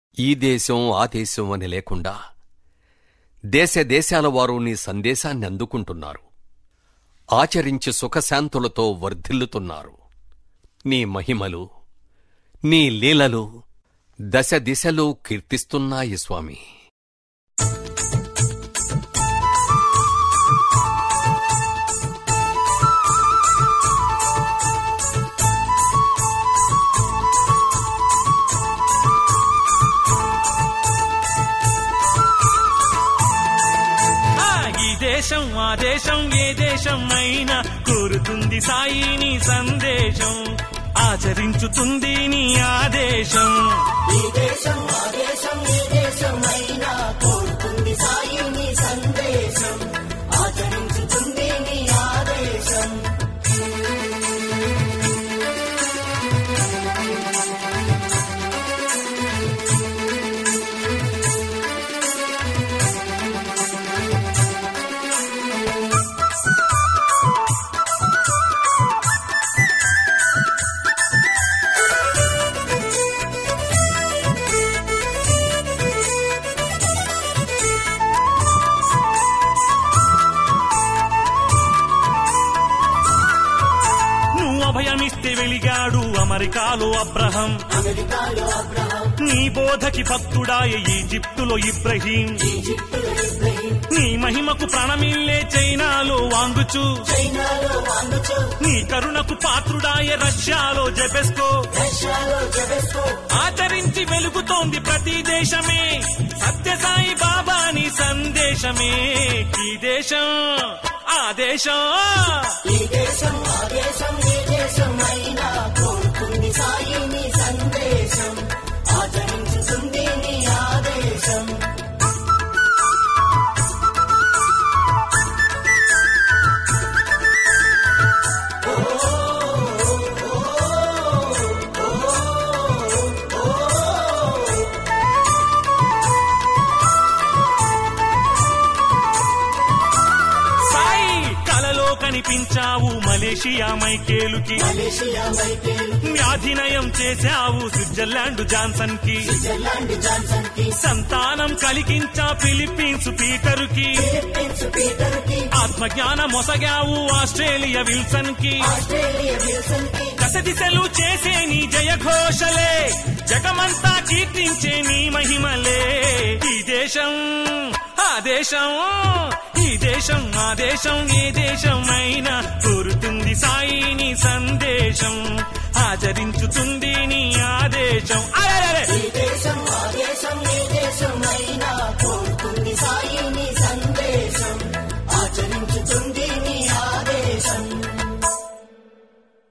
ఈ దేశం ఆ దేశం అని లేకుండా దేశ దేశాల వారు నీ సందేశాన్ని అందుకుంటున్నారు ఆచరించి సుఖశాంతులతో వర్ధిల్లుతున్నారు నీ మహిమలు నీ లీలలు దశ దిశలు కీర్తిస్తున్నాయి స్వామి ఆ, ఈ దేశం ఆ దేశం ఏ దేశం అయినా కోరుతుంది సాయిని సందేశం ఆచరించుతుంది నీ ఆదేశం ఈ దేశం ఆ దేశం ఏ దేశం అయినా కోరుతుంది సాయిని సందేశం ఆచరించుతుంది నీ ఆదేశం నువ్వు అభయమిస్తే వెలిగాడు అమెరికాలో అబ్రహం అమెరికాలో అబ్రహం నీ బోధకి భక్తుడాయ ఈజిప్టులో ఇబ్రహీం ఈజిప్టులో ఇబ్రహీం నీ మహిమకు ప్రాణమిల్లే చైనాలో వాంగుచు చైనాలో వాంగుచు నీ కరుణకు పాత్రుడాయ రష్యాలో జబెస్కో రష్యాలో జబెస్కో ఆచరించి వెలుగుతోంది ప్రతి దేశమే సత్యసాయి బాబా నీ సందేశమే ఈ దేశం ఆ దేశం ఈ దేశం ఆ దేశం ఏ దేశం అయినా కోరుతుంది సాయిని సందేశం ఆచరించుతుంది నీ ఆదేశం సాయి కలలో కనిపించావు మలేషియా మైకేలుకి మలేషియా మైకేల్ వ్యాధినయం చేశావు స్విట్జర్లాండ్ జాన్సన్ కి స్విట్జర్లాండ్ జాన్సన్ కి సంతానం కలిగించా ఫిలిప్పీన్స్ పీటరుకి ఫిలిప్పీన్స్ పీటర్ కి ఆత్మజ్ఞాన మొసగావు ఆస్ట్రేలియా విల్సన్ కి ఆస్ట్రేలియా విల్సన్ కి దశ దిశలు చేసే నీ జయఘోషలే జగమంతా కీర్తించే నీ మహిమలే ఈ దేశం ఆ దేశం ఈ దేశం ఆ దేశం ఏ దేశం అయినా కోరుతుంది సాయి నీ సందేశం ఆచరించుతుంది నీ ఆదేశం